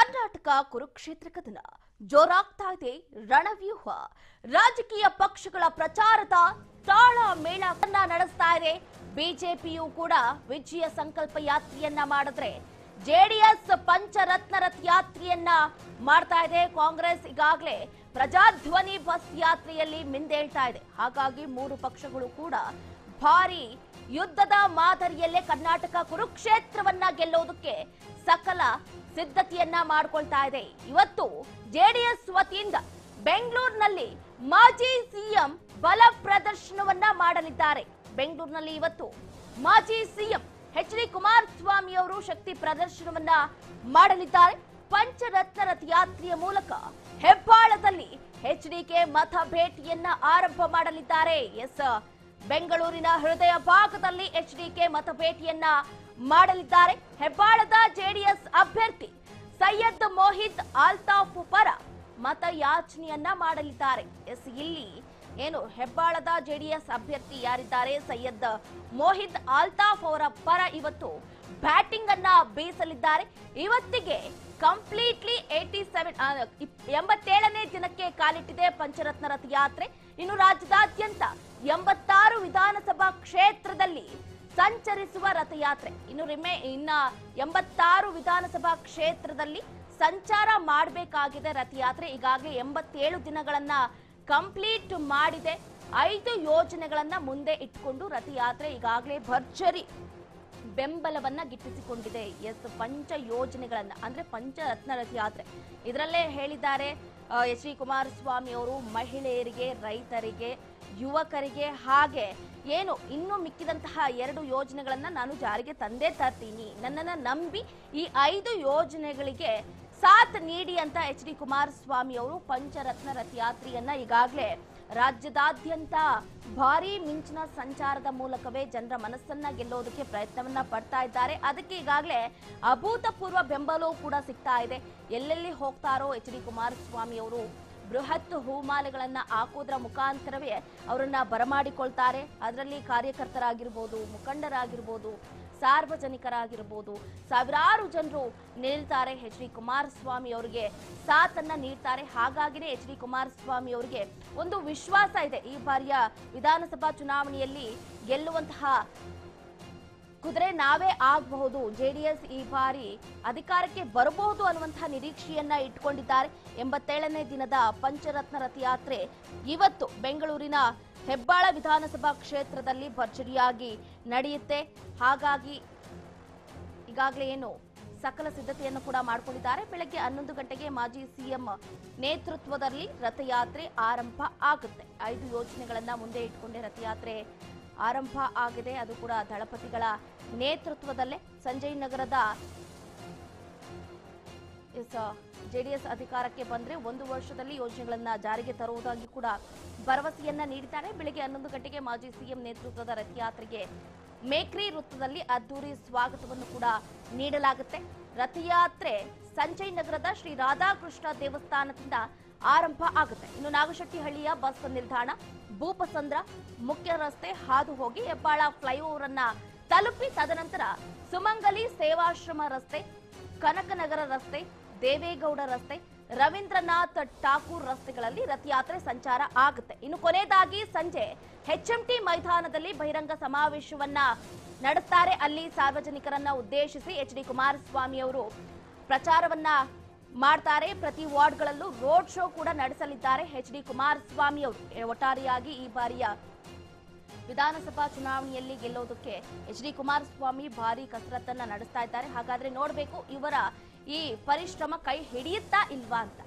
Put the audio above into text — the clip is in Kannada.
ಕರ್ನಾಟಕ ಕುರುಕ್ಷೇತ್ರ ಕದನ ಜೋರಾಗ್ತಾ ಇದೆ ರಣವ್ಯೂಹ ರಾಜಕೀಯ ಪಕ್ಷಗಳ ಪ್ರಚಾರದ ತಾಳ ಮೇಳವನ್ನ ನಡೆಸ್ತಾ ಇದೆ ಬಿಜೆಪಿಯು ಕೂಡ ವಿಜಯ ಸಂಕಲ್ಪ ಯಾತ್ರೆಯನ್ನ ಮಾಡಿದ್ರೆ ಜೆಡಿಎಸ್ ಪಂಚರತ್ನ ರಥ ಯಾತ್ರೆಯನ್ನ ಮಾಡ್ತಾ ಇದೆ ಕಾಂಗ್ರೆಸ್ ಈಗಾಗಲೇ ಪ್ರಜಾಧ್ವನಿ ಬಸ್ ಯಾತ್ರೆಯಲ್ಲಿ ಮಿಂದೇಳ್ತಾ ಇದೆ ಹಾಗಾಗಿ ಮೂರು ಪಕ್ಷಗಳು ಕೂಡ ಭಾರಿ ಯುದ್ಧದ ಮಾದರಿಯಲ್ಲೇ ಕರ್ನಾಟಕ ಕುರುಕ್ಷೇತ್ರವನ್ನ ಗೆಲ್ಲೋದಕ್ಕೆ ಸಕಲ ಸಿದ್ಧತೆಯನ್ನ ಮಾಡ್ಕೊಳ್ತಾ ಇದೆ ಇವತ್ತು ಜೆಡಿಎಸ್ ವತಿಯಿಂದ ಬೆಂಗಳೂರಿನಲ್ಲಿ ಮಾಜಿ ಸಿಎಂ ಬಲ ಪ್ರದರ್ಶನವನ್ನ ಮಾಡಲಿದ್ದಾರೆ ಬೆಂಗಳೂರಿನಲ್ಲಿ ಇವತ್ತು ಮಾಜಿ ಸಿಎಂ ಎಚ್ ಡಿ ಕುಮಾರಸ್ವಾಮಿ ಅವರು ಶಕ್ತಿ ಪ್ರದರ್ಶನವನ್ನ ಮಾಡಲಿದ್ದಾರೆ ಪಂಚರತ್ನ ರಥ ಯಾತ್ರೆಯ ಮೂಲಕ ಹೆಬ್ಬಾಳದಲ್ಲಿ ಎಚ್ಡಿಕೆ ಮತ ಭೇಟಿಯನ್ನ ಆರಂಭ ಮಾಡಲಿದ್ದಾರೆ ಎಸ್ ಬೆಂಗಳೂರಿನ ಹೃದಯ ಭಾಗದಲ್ಲಿ ಎಚ್ಡಿಕೆ ಮತ ಭೇಟಿಯನ್ನ ಮಾಡಲಿದ್ದಾರೆ ಹೆಬ್ಬಾಳದ ಜೆಡಿಎಸ್ ಅಭ್ಯರ್ಥಿ ಸೈಯದ್ ಮೋಹಿತ್ ಆಲ್ತಾಫ್ ಪರ ಮತಯಾಚನೆಯನ್ನ ಮಾಡಲಿದ್ದಾರೆ ಎಸ್ ಇಲ್ಲಿ ಏನು ಹೆಬ್ಬಾಳದ ಜೆಡಿಎಸ್ ಅಭ್ಯರ್ಥಿ ಯಾರಿದ್ದಾರೆ ಸೈಯದ್ ಮೋಹಿತ್ ಆಲ್ತಾಫ್ ಅವರ ಪರ ಇವತ್ತು ಬ್ಯಾಟಿಂಗ್ ಅನ್ನ ಬೀಸಲಿದ್ದಾರೆ ಇವತ್ತಿಗೆ ಕಂಪ್ಲೀಟ್ಲಿ ಏಟಿ ಸೆವೆನ್ ಎಂಬತ್ತೇಳನೇ ದಿನಕ್ಕೆ ಕಾಲಿಟ್ಟಿದೆ ಪಂಚರತ್ನ ರಥ ಯಾತ್ರೆ ಇನ್ನು ರಾಜ್ಯದಾದ್ಯಂತ ಎಂಬತ್ತಾರು ವಿಧಾನಸಭಾ ಕ್ಷೇತ್ರದಲ್ಲಿ ಸಂಚರಿಸುವ ರಥಯಾತ್ರೆ ಇನ್ನು ರಿಮೆ ಇನ್ನ ಎಂಬತ್ತಾರು ವಿಧಾನಸಭಾ ಕ್ಷೇತ್ರದಲ್ಲಿ ಸಂಚಾರ ಮಾಡಬೇಕಾಗಿದೆ ರಥಯಾತ್ರೆ ಈಗಾಗಲೇ ಎಂಬತ್ತೇಳು ದಿನಗಳನ್ನ ಕಂಪ್ಲೀಟ್ ಮಾಡಿದೆ ಐದು ಯೋಜನೆಗಳನ್ನ ಮುಂದೆ ಇಟ್ಕೊಂಡು ರಥಯಾತ್ರೆ ಈಗಾಗಲೇ ಭರ್ಜರಿ ಬೆಂಬಲವನ್ನ ಗಿಟ್ಟಿಸಿಕೊಂಡಿದೆ ಎಸ್ ಪಂಚ ಯೋಜನೆಗಳನ್ನ ಅಂದ್ರೆ ಪಂಚರತ್ನ ರಥಯಾತ್ರೆ ಇದರಲ್ಲೇ ಹೇಳಿದ್ದಾರೆ ಎಚ್ ಡಿ ಕುಮಾರಸ್ವಾಮಿ ಅವರು ಮಹಿಳೆಯರಿಗೆ ರೈತರಿಗೆ ಯುವಕರಿಗೆ ಹಾಗೆ ಏನು ಇನ್ನು ಮಿಕ್ಕಿದಂತಹ ಎರಡು ಯೋಜನೆಗಳನ್ನ ನಾನು ಜಾರಿಗೆ ತಂದೇ ತರ್ತೀನಿ ನನ್ನನ್ನ ನಂಬಿ ಈ ಐದು ಯೋಜನೆಗಳಿಗೆ ಸಾಥ್ ನೀಡಿ ಅಂತ ಎಚ್ ಡಿ ಕುಮಾರಸ್ವಾಮಿ ಅವರು ಪಂಚರತ್ನ ರಥಯಾತ್ರೆಯನ್ನ ಈಗಾಗಲೇ ರಾಜ್ಯದಾದ್ಯಂತ ಭಾರಿ ಮಿಂಚಿನ ಸಂಚಾರದ ಮೂಲಕವೇ ಜನರ ಮನಸ್ಸನ್ನ ಗೆಲ್ಲೋದಕ್ಕೆ ಪ್ರಯತ್ನವನ್ನ ಪಡ್ತಾ ಇದ್ದಾರೆ ಅದಕ್ಕೆ ಈಗಾಗಲೇ ಅಭೂತಪೂರ್ವ ಬೆಂಬಲವೂ ಕೂಡ ಸಿಗ್ತಾ ಇದೆ ಎಲ್ಲೆಲ್ಲಿ ಹೋಗ್ತಾರೋ ಎಚ್ ಡಿ ಕುಮಾರಸ್ವಾಮಿ ಅವರು ಬೃಹತ್ ಹೂಮಾಲೆಗಳನ್ನ ಹಾಕೋದ್ರ ಮುಖಾಂತರವೇ ಅವರನ್ನ ಬರಮಾಡಿಕೊಳ್ತಾರೆ ಅದರಲ್ಲಿ ಕಾರ್ಯಕರ್ತರಾಗಿರ್ಬೋದು ಮುಖಂಡರಾಗಿರ್ಬೋದು ಸಾರ್ವಜನಿಕರಾಗಿರ್ಬೋದು ಸಾವಿರಾರು ಜನರು ನಿಲ್ತಾರೆ ಎಚ್ ಡಿ ಕುಮಾರಸ್ವಾಮಿ ಅವರಿಗೆ ಸಾಥನ್ನ ನೀಡ್ತಾರೆ ಹಾಗಾಗಿನೇ ಎಚ್ ಡಿ ಕುಮಾರಸ್ವಾಮಿ ಅವರಿಗೆ ಒಂದು ವಿಶ್ವಾಸ ಇದೆ ಈ ಬಾರಿಯ ವಿಧಾನಸಭಾ ಚುನಾವಣೆಯಲ್ಲಿ ಗೆಲ್ಲುವಂತಹ ಕುದುರೆ ನಾವೇ ಆಗಬಹುದು ಜೆಡಿಎಸ್ ಈ ಬಾರಿ ಅಧಿಕಾರಕ್ಕೆ ಬರಬಹುದು ಅನ್ನುವಂತಹ ನಿರೀಕ್ಷೆಯನ್ನ ಇಟ್ಕೊಂಡಿದ್ದಾರೆ ಎಂಬತ್ತೇಳನೇ ದಿನದ ಪಂಚರತ್ನ ರಥಯಾತ್ರೆ ಇವತ್ತು ಬೆಂಗಳೂರಿನ ಹೆಬ್ಬಾಳ ವಿಧಾನಸಭಾ ಕ್ಷೇತ್ರದಲ್ಲಿ ಭರ್ಜರಿಯಾಗಿ ನಡೆಯುತ್ತೆ ಹಾಗಾಗಿ ಈಗಾಗಲೇ ಏನು ಸಕಲ ಸಿದ್ಧತೆಯನ್ನು ಕೂಡ ಮಾಡಿಕೊಂಡಿದ್ದಾರೆ ಬೆಳಗ್ಗೆ ಹನ್ನೊಂದು ಗಂಟೆಗೆ ಮಾಜಿ ಸಿಎಂ ನೇತೃತ್ವದಲ್ಲಿ ರಥಯಾತ್ರೆ ಆರಂಭ ಆಗುತ್ತೆ ಐದು ಯೋಜನೆಗಳನ್ನ ಮುಂದೆ ಇಟ್ಕೊಂಡೆ ರಥಯಾತ್ರೆ ಆರಂಭ ಆಗಿದೆ ಅದು ಕೂಡ ದಳಪತಿಗಳ ನೇತೃತ್ವದಲ್ಲೇ ಸಂಜಯ್ ನಗರದ ಜೆಡಿಎಸ್ ಅಧಿಕಾರಕ್ಕೆ ಬಂದ್ರೆ ಒಂದು ವರ್ಷದಲ್ಲಿ ಯೋಜನೆಗಳನ್ನ ಜಾರಿಗೆ ತರುವುದಾಗಿ ಕೂಡ ಭರವಸೆಯನ್ನ ನೀಡಿದ್ದಾರೆ ಬೆಳಿಗ್ಗೆ ಹನ್ನೊಂದು ಗಂಟೆಗೆ ಮಾಜಿ ಸಿಎಂ ನೇತೃತ್ವದ ರಥಯಾತ್ರೆಗೆ ಮೇಕ್ರಿ ವೃತ್ತದಲ್ಲಿ ಅದ್ದೂರಿ ಸ್ವಾಗತವನ್ನು ಕೂಡ ನೀಡಲಾಗುತ್ತೆ ರಥಯಾತ್ರೆ ಸಂಜಯ್ ನಗರದ ಶ್ರೀ ರಾಧಾಕೃಷ್ಣ ದೇವಸ್ಥಾನದಿಂದ ಆರಂಭ ಆಗುತ್ತೆ ಇನ್ನು ನಾಗಶೆಟ್ಟಿಹಳ್ಳಿಯ ಬಸ್ ನಿಲ್ದಾಣ ಭೂಪಸಂದ್ರ ಮುಖ್ಯ ರಸ್ತೆ ಹಾದು ಹೋಗಿ ಹೆಬ್ಬಾಳ ಫ್ಲೈಓವರ್ ಅನ್ನ ತಲುಪಿ ತದನಂತರ ಸುಮಂಗಲಿ ಸೇವಾಶ್ರಮ ರಸ್ತೆ ಕನಕನಗರ ರಸ್ತೆ ದೇವೇಗೌಡ ರಸ್ತೆ ರವೀಂದ್ರನಾಥ್ ಠಾಕೂರ್ ರಸ್ತೆಗಳಲ್ಲಿ ರಥಯಾತ್ರೆ ಸಂಚಾರ ಆಗುತ್ತೆ ಇನ್ನು ಕೊನೆಯದಾಗಿ ಸಂಜೆ ಎಚ್ಎಂಟಿ ಮೈದಾನದಲ್ಲಿ ಬಹಿರಂಗ ಸಮಾವೇಶವನ್ನ ನಡೆಸ್ತಾರೆ ಅಲ್ಲಿ ಸಾರ್ವಜನಿಕರನ್ನ ಉದ್ದೇಶಿಸಿ ಎಚ್ ಡಿ ಕುಮಾರಸ್ವಾಮಿ ಅವರು ಪ್ರಚಾರವನ್ನ ಮಾಡ್ತಾರೆ ಪ್ರತಿ ವಾರ್ಡ್ಗಳಲ್ಲೂ ರೋಡ್ ಶೋ ಕೂಡ ನಡೆಸಲಿದ್ದಾರೆ ಎಚ್ ಡಿ ಕುಮಾರಸ್ವಾಮಿ ಅವರು ಒಟ್ಟಾರೆಯಾಗಿ ಈ ಬಾರಿಯ ವಿಧಾನಸಭಾ ಚುನಾವಣೆಯಲ್ಲಿ ಗೆಲ್ಲೋದಕ್ಕೆ ಎಚ್ ಡಿ ಕುಮಾರಸ್ವಾಮಿ ಭಾರಿ ಕಸರತ್ತನ್ನ ನಡೆಸ್ತಾ ಇದ್ದಾರೆ ಹಾಗಾದ್ರೆ ನೋಡಬೇಕು ಇವರ ಈ ಪರಿಶ್ರಮ ಕೈ ಹಿಡಿಯುತ್ತಾ ಇಲ್ವಾ ಅಂತ